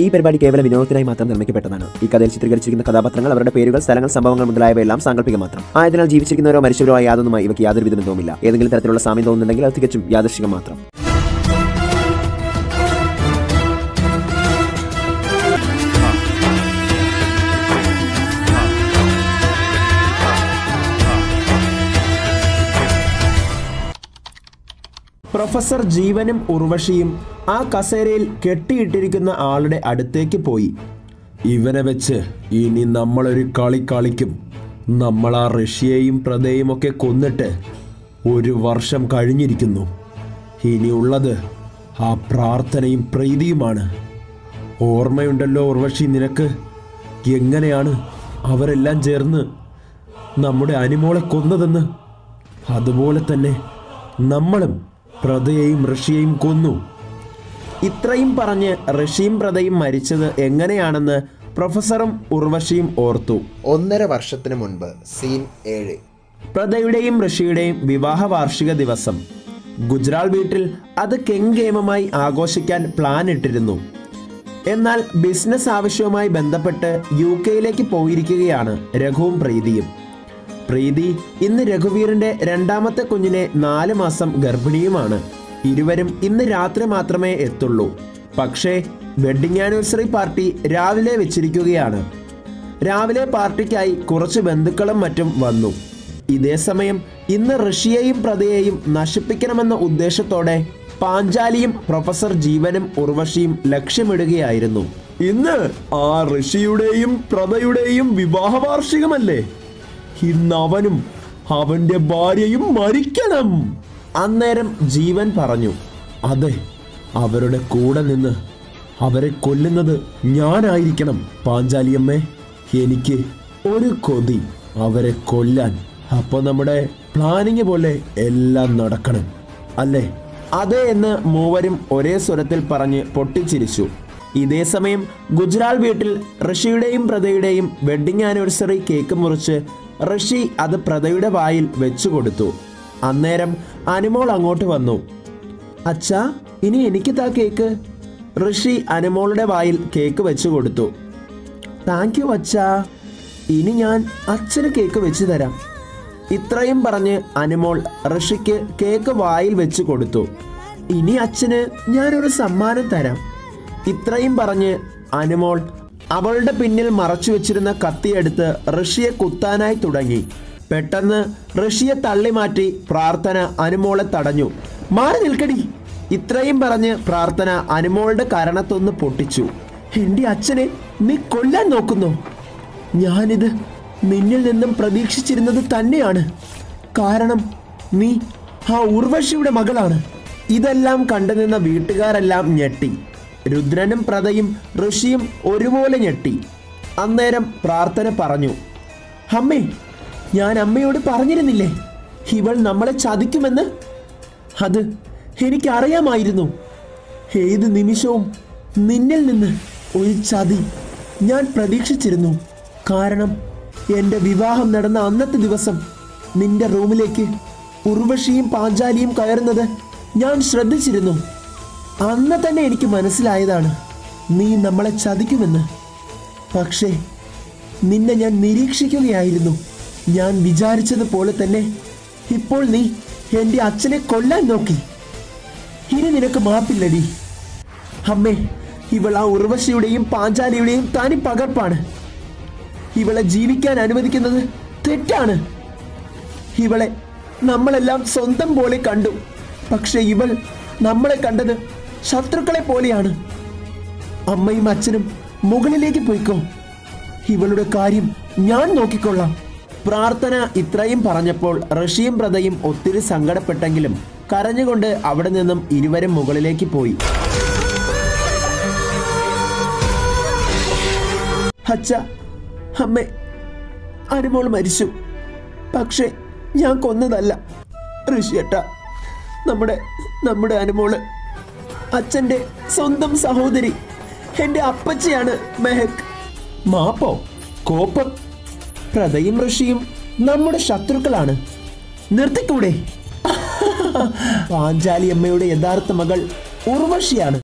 ഈ പരിപാടി കേവല വിനോദത്തിനായി മാത്രം നിർമ്മിക്കപ്പെട്ടതാണ് ഈ കഥയിൽ ചിത്രീകരിച്ചിരിക്കുന്ന കഥാപാത്രങ്ങൾ അവരുടെ പേരുകൾ സ്ഥലങ്ങൾ സംഭവങ്ങൾ മുതലായവയെല്ലാം സാങ്കല്പിക മാത്രം ആയതിനാൽ ജീവിച്ചിരിക്കുന്നവരോ മരിച്ചവരോ ആയ യാതൊന്നുമായി ഇവയ്ക്ക് യാതൊരു വിധ ബന്ധവുമില്ല ഏതെങ്കിലും തരത്തിലുള്ള സാമ്യം തോന്നുന്നുണ്ടെങ്കിൽ അത് തികച്ചും യാദൃശികം മാത്രം പ്രൊഫസർ ജീവനും ഉർവശിയും ആ കസേരയിൽ കെട്ടിയിട്ടിരിക്കുന്ന ആളുടെ അടുത്തേക്ക് പോയി ഇവനെ വെച്ച് ഇനി നമ്മളൊരു കളി കളിക്കും നമ്മൾ ആ റഷ്യയും പ്രതയും ഒക്കെ കൊന്നിട്ട് ഒരു വർഷം കഴിഞ്ഞിരിക്കുന്നു ഇനിയുള്ളത് ആ പ്രാർത്ഥനയും പ്രീതിയുമാണ് ഓർമ്മയുണ്ടല്ലോ ഉർവശി നിനക്ക് എങ്ങനെയാണ് അവരെല്ലാം ചേർന്ന് നമ്മുടെ അനിമോളെ കൊന്നതെന്ന് അതുപോലെ തന്നെ നമ്മളും പ്രതയെയും ഋഷിയെയും കൊന്നു ഇത്രയും പറഞ്ഞ് ഋഷിയും പ്രതയും മരിച്ചത് എങ്ങനെയാണെന്ന് പ്രൊഫസറും ഉർവശിയും ഓർത്തു ഒന്നര വർഷത്തിന് മുൻപ് സീൻ ഏഴ് പ്രതയുടെയും ഋഷിയുടെയും വിവാഹ വാർഷിക ദിവസം ഗുജറാൾ വീട്ടിൽ അത് കെങ്കേമമായി ആഘോഷിക്കാൻ പ്ലാൻ ഇട്ടിരുന്നു എന്നാൽ ബിസിനസ് ആവശ്യവുമായി ബന്ധപ്പെട്ട് യു കെയിലേക്ക് പോയിരിക്കുകയാണ് രഘുവും പ്രീതിയും പ്രീതി ഇന്ന് രഘുവീറിന്റെ രണ്ടാമത്തെ കുഞ്ഞിനെ നാല് മാസം ഗർഭിണിയുമാണ് ഇരുവരും ഇന്ന് രാത്രി മാത്രമേ എത്തുള്ളൂ പക്ഷേ വെഡിങ് ആനിവേഴ്സറി പാർട്ടി രാവിലെ വെച്ചിരിക്കുകയാണ് രാവിലെ പാർട്ടിക്കായി കുറച്ച് ബന്ധുക്കളും മറ്റും വന്നു ഇതേ സമയം ഇന്ന് ഋഷിയെയും പ്രതയെയും നശിപ്പിക്കണമെന്ന ഉദ്ദേശത്തോടെ പാഞ്ചാലിയും പ്രൊഫസർ ജീവനും ഉർവശിയും ലക്ഷ്യമിടുകയായിരുന്നു ഇന്ന് ആ ഋഷിയുടെയും പ്രതയുടെയും വിവാഹ വാർഷികമല്ലേ ഇന്ന് അവനും അവന്റെ ഭാര്യയും മരിക്കണം അന്നേരം ജീവൻ പറഞ്ഞു അതെ അവരുടെ കൂടെ നിന്ന് അവരെ കൊല്ലുന്നത് ഞാനായിരിക്കണം പാഞ്ചാലിയമ്മേ എനിക്ക് ഒരു കൊതി അവരെ കൊല്ലാൻ അപ്പൊ നമ്മുടെ പ്ലാനിങ് പോലെ എല്ലാം നടക്കണം അല്ലേ അതെ എന്ന് മൂവരും ഒരേ സ്വരത്തിൽ പറഞ്ഞ് പൊട്ടിച്ചിരിച്ചു ഇതേ സമയം ഗുജറാൾ വീട്ടിൽ ഋഷിയുടെയും പ്രതയുടെയും വെഡിങ് ആനിവേഴ്സറി കേക്ക് മുറിച്ച് ഋഷി അത് പ്രതയുടെ വായിൽ വെച്ചു കൊടുത്തു അന്നേരം അനുമോൾ അങ്ങോട്ട് വന്നു അച്ഛാ ഇനി എനിക്ക് താ കേക്ക് ഋഷി അനുമോളുടെ വായിൽ കേക്ക് വെച്ചു കൊടുത്തു താങ്ക് യു അച്ഛാ ഇനി ഞാൻ അച്ഛന് കേക്ക് വെച്ച് തരാം ഇത്രയും പറഞ്ഞ് അനുമോൾ ഋഷിക്ക് കേക്ക് വായിൽ വെച്ച് കൊടുത്തു ഇനി അച്ഛന് ഞാനൊരു സമ്മാനം തരാം ഇത്രയും പറഞ്ഞ് അനുമോൾ അവളുടെ പിന്നിൽ മറച്ചു വെച്ചിരുന്ന കത്തിയെടുത്ത് ഋഷിയെ കുത്താനായി തുടങ്ങി പെട്ടെന്ന് ഋഷിയെ തള്ളി മാറ്റി പ്രാർത്ഥന അനുമോളെ തടഞ്ഞു മാറി നിൽക്കടി ഇത്രയും പറഞ്ഞ് പ്രാർത്ഥന അനുമോളുടെ കരണത്തൊന്ന് പൊട്ടിച്ചു എന്റെ അച്ഛനെ നീ കൊല്ലാൻ നോക്കുന്നു ഞാനിത് നിന്നിൽ നിന്നും പ്രതീക്ഷിച്ചിരുന്നത് തന്നെയാണ് കാരണം നീ ആ ഉർവശിയുടെ മകളാണ് ഇതെല്ലാം കണ്ടുനിന്ന വീട്ടുകാരെല്ലാം ഞെട്ടി രുദ്രനും പ്രതയും ഋഷിയും ഒരുപോലെ ഞെട്ടി അന്നേരം പ്രാർത്ഥന പറഞ്ഞു അമ്മേ ഞാൻ അമ്മയോട് പറഞ്ഞിരുന്നില്ലേ ഇവൾ നമ്മളെ ചതിക്കുമെന്ന് അത് എനിക്കറിയാമായിരുന്നു ഏത് നിമിഷവും നിന്നിൽ നിന്ന് ഒരു ചതി ഞാൻ പ്രതീക്ഷിച്ചിരുന്നു കാരണം എൻ്റെ വിവാഹം നടന്ന അന്നത്തെ ദിവസം നിന്റെ റൂമിലേക്ക് ഉർവശിയും പാഞ്ചാലിയും കയറുന്നത് ഞാൻ ശ്രദ്ധിച്ചിരുന്നു അന്ന് തന്നെ എനിക്ക് മനസ്സിലായതാണ് നീ നമ്മളെ ചതിക്കുമെന്ന് പക്ഷേ നിന്നെ ഞാൻ നിരീക്ഷിക്കുകയായിരുന്നു ഞാൻ വിചാരിച്ചതുപോലെ തന്നെ ഇപ്പോൾ നീ എൻ്റെ അച്ഛനെ കൊല്ലാൻ നോക്കി ഇനി നിനക്ക് മാപ്പില്ലടി അമ്മേ ഇവൾ ആ ഉർവശിയുടെയും പാഞ്ചാലിയുടെയും തനി പകർപ്പാണ് ഇവളെ ജീവിക്കാൻ അനുവദിക്കുന്നത് തെറ്റാണ് ഇവളെ നമ്മളെല്ലാം സ്വന്തം പോലെ കണ്ടു പക്ഷെ ഇവൾ നമ്മളെ കണ്ടത് ശത്രുക്കളെ പോലെയാണ് അമ്മയും അച്ഛനും മുകളിലേക്ക് പോയിക്കോ ഇവളുടെ കാര്യം ഞാൻ നോക്കിക്കൊള്ളാം പ്രാർത്ഥന ഇത്രയും പറഞ്ഞപ്പോൾ ഋഷിയും പ്രതയും ഒത്തിരി സങ്കടപ്പെട്ടെങ്കിലും കരഞ്ഞുകൊണ്ട് അവിടെ നിന്നും ഇരുവരും മുകളിലേക്ക് പോയി അച്ഛ അമ്മേ അനുമോൾ മരിച്ചു പക്ഷേ ഞാൻ കൊന്നതല്ല ഋഷിയേട്ട നമ്മുടെ നമ്മുടെ അനുമോള് അച്ഛൻ്റെ സ്വന്തം സഹോദരി എൻ്റെ അപ്പച്ചയാണ് മെഹക് മാപ്പോ കോപ്പം പ്രതയും ഋഷിയും നമ്മുടെ ശത്രുക്കളാണ് നിർത്തിക്കൂടെ പാഞ്ചാലി അമ്മയുടെ യഥാർത്ഥ മകൾ ഉർവശിയാണ്